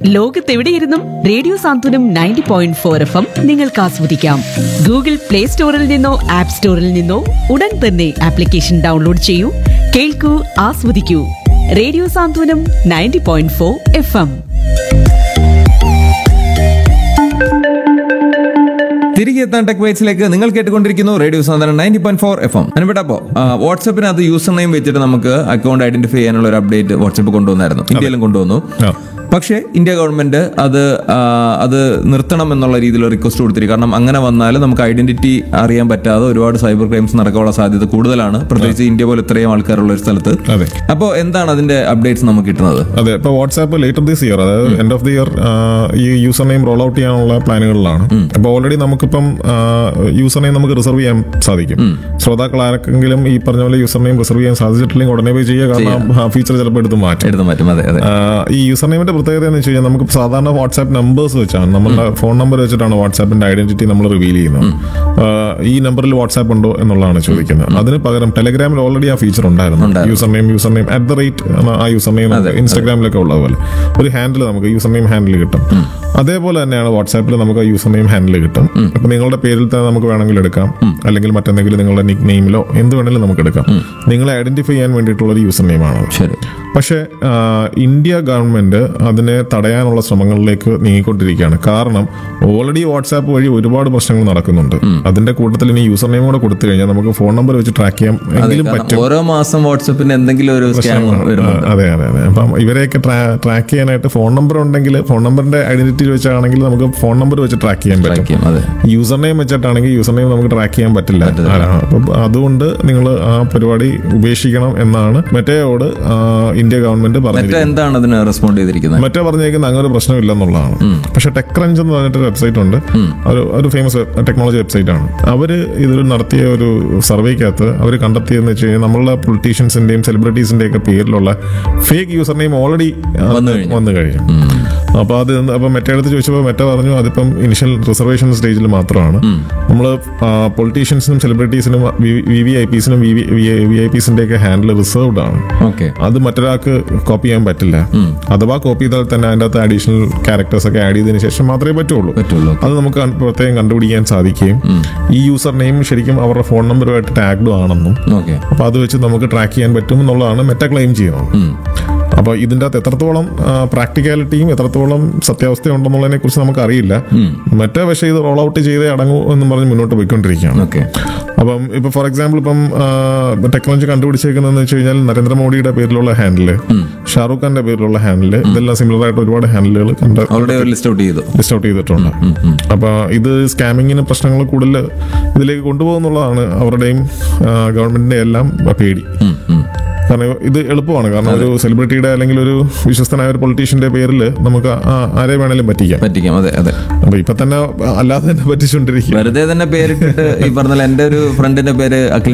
ലോകത്തെവിടെയിരുന്നും radio Santhwanam ninety point four F M നിങ്ങൾക്ക് ആസ്വദിക്കാം Google play സ്റ്റോറിൽ നിന്നോ ആപ്പ് സ്റ്റോറിൽ നിന്നോ ഉടൻ തന്നെ ആപ്ലിക്കേഷൻ ഡൗൺലോഡ് ചെയ്യൂ കേൾക്കൂ ആസ്വദിക്കൂ radio Santhwanam ninety point four F M തിരികെ എത്താൻ ടെക് വൈറ്റ്സിലേക്ക് നിങ്ങൾ കേട്ടുകൊണ്ടിരിക്കുന്നു റേഡിയോ സാധനം ninety point four F M അനുപെട്ടപ്പോ വാട്സപ്പിനകത്ത് യൂസർ നെയിം വെച്ചിട്ട് നമുക്ക് അക്കൗണ്ട് ഐഡന്റിഫൈ ചെയ്യാനുള്ള ഒരു അപ്ഡേറ്റ് വാട്സപ്പ് കൊണ്ടുവന്നായിരുന്നു ഇന്ത്യയിലും കൊണ്ടുവന്നു ആ. പക്ഷേ ഇന്ത്യ ഗവൺമെന്റ് അത് ആ, അത് നിർത്തണം എന്നുള്ള രീതിയിൽ റിക്വസ്റ്റ് കൊടുത്തിരിക്കും കാരണം അങ്ങനെ വന്നാൽ നമുക്ക് ഐഡന്റിറ്റി അറിയാൻ പറ്റാതെ ഒരുപാട് സൈബർ ക്രൈംസ് നടക്കാനുള്ള സാധ്യത കൂടുതലാണ് പ്രത്യേകിച്ച് ഇന്ത്യ പോലെ ഇത്രയും ആൾക്കാരുള്ള ഒരു സ്ഥലത്ത് അതെ അപ്പോൾ എന്താണ് അതിന്റെ അപ്ഡേറ്റ്സ് നമുക്ക് കിട്ടുന്നത് അതെ ഇപ്പൊ വാട്സാപ്പ് ലേറ്റർ ദിസ് ഇയർ അതായത് എൻഡ് ഓഫ് ദി ഇയർ ഈ യൂസർ നെയിം റോൾ ഔട്ട് ചെയ്യാനുള്ള പ്ലാനുകളിലാണ് അപ്പോൾ ഓൾറെഡി നമുക്കിപ്പം യൂസർ നെയിം നമുക്ക് റിസർവ് ചെയ്യാൻ സാധിക്കും ശ്രോതാക്കൾ ആർക്കെങ്കിലും ഈ പറഞ്ഞ പോലെ യൂസർ നെയിം റിസർവ് ചെയ്യാൻ സാധിച്ചിട്ടില്ലെങ്കിൽ ഉടനെ പോയി ചെയ്യുക കാരണം ഫീച്ചർ ചിലപ്പോൾ എടുത്ത് മാറ്റും എടുത്ത് മാറ്റും അതെ അതെ ആ, ഈ യൂസർ നെയിമിന്റെ പ്രത്യേകത എന്ന് വെച്ച് കഴിഞ്ഞാൽ നമുക്ക് സാധാരണ വാട്സാപ്പ് നമ്പേഴ്സ് വെച്ചാണ് നമ്മുടെ ഫോൺ നമ്പർ വെച്ചിട്ടാണ് വാട്സാപ്പിന്റെ ഐഡന്റിറ്റി നമ്മൾ റിവീൽ ചെയ്യുന്നത് ആ, ഈ നമ്പറിൽ വാട്സാപ്പ് ഉണ്ടോ എന്നുള്ളതാണ് ചോദിക്കുന്നത് അതിന് പകരം ടെലഗ്രാമിൽ ഓൾറെഡി ആ ഫീച്ചർ ഉണ്ടായിരുന്നു user name user name at the rate ആ യൂസർ നെയിം ഇൻസ്റ്റാഗ്രാമിലൊക്കെ ഉള്ള പോലെ ഒരു ഹാൻഡിൽ നമുക്ക് യൂസർ നെയിം ഹാൻഡിൽ കിട്ടും അതേപോലെ തന്നെയാണ് വാട്സാപ്പിൽ നമുക്ക് ആ യൂസർ നെയിം ഹാൻഡിൽ കിട്ടും ഇപ്പൊ നിങ്ങളുടെ പേരിൽ തന്നെ നമുക്ക് വേണമെങ്കിൽ എടുക്കാം അല്ലെങ്കിൽ മറ്റെന്തെങ്കിലും നിങ്ങളുടെ നിക് നെയിമിലോ എന്ത് വേണമെങ്കിലും നമുക്ക് എടുക്കാം നിങ്ങളെ ഐഡന്റിഫൈ ചെയ്യാൻ വേണ്ടിയിട്ടുള്ള ഒരു യൂസർ നെയിമാണ് ശരി പക്ഷേ ആ, ഇന്ത്യ ഗവൺമെന്റ് അതിനെ തടയാനുള്ള ശ്രമങ്ങളിലേക്ക് നീങ്ങിക്കൊണ്ടിരിക്കുകയാണ് കാരണം ഓൾറെഡി വാട്സാപ്പ് വഴി ഒരുപാട് പ്രശ്നങ്ങൾ നടക്കുന്നുണ്ട് അതിന്റെ കൂട്ടത്തിൽ ഇനി യൂസർ നെയിം കൂടെ കൊടുത്തു കഴിഞ്ഞാൽ നമുക്ക് ഫോൺ നമ്പർ വെച്ച് ട്രാക്ക് ചെയ്യാം എങ്കിലും കാരണം പറ്റും ഓരോ മാസം വാട്സപ്പിന് എന്തെങ്കിലും ഒരു സ്കാം വരുന്നുണ്ട് അതെ അതെ അതെ അപ്പം ഇവരെയൊക്കെ ട്രാക്ക് ചെയ്യാനായിട്ട് ഫോൺ നമ്പർ ഉണ്ടെങ്കിൽ ഫോൺ നമ്പറിന്റെ ഐഡന്റിറ്റി വെച്ചാണെങ്കിൽ നമുക്ക് ഫോൺ നമ്പർ വെച്ച് ട്രാക്ക് ചെയ്യാൻ പറ്റും Track ചെയ്യും, അതെ യൂസർ നെയിം വെച്ചിട്ടാണെങ്കിൽ യൂസർ നെയിം നമുക്ക് ട്രാക്ക് ചെയ്യാൻ പറ്റില്ല ആ, അപ്പം അതുകൊണ്ട് നിങ്ങൾ ആ പരിപാടി ഉപേക്ഷിക്കണം എന്നാണ് മെറ്റയോട് ആ, ഇന്ത്യ ഗവൺമെന്റ് മറ്റേ പറഞ്ഞിരിക്കുന്നത് എന്താണ് അതിന് റെസ്പോണ്ട് ചെയ്തിരിക്കുന്നത് മറ്റേ പറഞ്ഞേക്കുന്ന അങ്ങനെ ഒരു പ്രശ്നമില്ലെന്നുള്ളതാണ് പക്ഷെ ടെക് ക്രഞ്ച് എന്ന് പറഞ്ഞിട്ട് വെബ്സൈറ്റ് ഉണ്ട് ഒരു ഒരു ഫേമസ് ടെക്നോളജി വെബ്സൈറ്റ് ആണ് അവര് ഇതിൽ നടത്തിയ ഒരു സർവേക്കകത്ത് അവർ കണ്ടെത്തിയെന്ന് വെച്ച് കഴിഞ്ഞാൽ നമ്മളുടെ പൊളിറ്റീഷ്യൻസിന്റെയും സെലിബ്രിറ്റീസിന്റെയും ഒക്കെ പേരിലുള്ള ഫേക്ക് യൂസർ നെയിം ഓൾറെഡി വന്നു കഴിഞ്ഞു. വന്നു കഴിഞ്ഞു അപ്പൊ അത് എന്ത് അപ്പൊ മെറ്റ എടുത്ത് ചോദിച്ചപ്പോൾ മെറ്റ പറഞ്ഞു അതിപ്പം ഇനിഷ്യൽ റിസർവേഷൻ സ്റ്റേജിൽ മാത്രമാണ് നമ്മൾ പൊളിറ്റീഷ്യൻസിനും സെലിബ്രിറ്റീസിനും വി വി ഐ പിസിനും വി ഐ പിസിന്റെ ഒക്കെ ഹാൻഡിൽ റിസർവ്ഡ് ആണ് ഓക്കെ അത് മറ്റൊരാൾക്ക് കോപ്പി ചെയ്യാൻ പറ്റില്ല അഥവാ കോപ്പി ചെയ്താൽ തന്നെ അതിൻ്റെ അകത്ത് അഡീഷണൽ ക്യാരക്ടേഴ്സ് ഒക്കെ ആഡ് ചെയ്തതിനു ശേഷം മാത്രമേ പറ്റുള്ളൂ പറ്റുള്ളൂ അത് നമുക്ക് കൺ- പ്രത്യേകം കണ്ടുപിടിക്കാൻ സാധിക്കുകയും ഈ യൂസർ നെയിം ശരിക്കും അവരുടെ ഫോൺ നമ്പറുമായിട്ട് ടാഗ്ഡ് ആണെന്നും ഓക്കെ അപ്പോൾ അത് വെച്ച് നമുക്ക് ട്രാക്ക് ചെയ്യാൻ പറ്റും എന്നുള്ളതാണ് മെറ്റ ക്ലെയിം ചെയ്യുന്നത് അപ്പോൾ ഇതിൻ്റെ അകത്ത് എത്രത്തോളം പ്രാക്ടിക്കാലിറ്റിയും എത്രത്തോളം സത്യാവസ്ഥ ഉണ്ടെന്നുള്ളതിനെ കുറിച്ച് നമുക്ക് അറിയില്ല മറ്റേ പക്ഷേ ഇത് റോൾ ഔട്ട് ചെയ്തേ അടങ്ങൂ എന്നും പറഞ്ഞ് മുന്നോട്ട് പോയിക്കൊണ്ടിരിക്കുകയാണ് ഓക്കെ അപ്പം ഇപ്പൊ ഫോർ എക്സാമ്പിൾ ഇപ്പം ടെക്നോളജി കണ്ടുപിടിച്ചേക്കുന്നതെന്ന് വെച്ച് കഴിഞ്ഞാൽ നരേന്ദ്രമോദിയുടെ പേരിലുള്ള ഹാൻഡില് ഷാറൂഖ് ഖാന്റെ പേരിലുള്ള ഹാൻഡില് ഇതെല്ലാം സിമിലർ ആയിട്ട് ഒരുപാട് ഹാൻഡിലുകൾ കണ്ട് അവരുടെ ഒരു ലിസ്റ്റ് ഔട്ട് ചെയ്തു ലിസ്റ്റ് ഔട്ട് ചെയ്തിട്ടുണ്ട് അപ്പൊ ഇത് സ്കാമിങ്ങിന് പ്രശ്നങ്ങൾ കൂടുതൽ ഇതിലേക്ക് കൊണ്ടുപോകുന്നുള്ളതാണ് അവരുടെയും ഗവൺമെന്റിന്റെ എല്ലാം പേടി ഉം, ഉം. കാരണം ഇത് എളുപ്പമാണ് കാരണം ഒരു സെലിബ്രിറ്റിയുടെ അല്ലെങ്കിൽ ഒരു വിശ്വസ്തനായ ഒരു പൊളിറ്റീഷ്യന്റെ പേരിൽ നമുക്ക് ആ- ആരെ വേണേലും പറ്റിക്കാം പറ്റിക്കാം അതെ അതെ അപ്പൊ ഇപ്പൊ തന്നെ അല്ലാതെ തന്നെ പറ്റിച്ചുകൊണ്ടിരിക്കുക വെറുതെ തന്നെ പേരിട്ടിട്ട് ഈ പറഞ്ഞ പോലെ എന്റെ ഒരു ഫ്രണ്ടിന്റെ പേര് അഖിൽ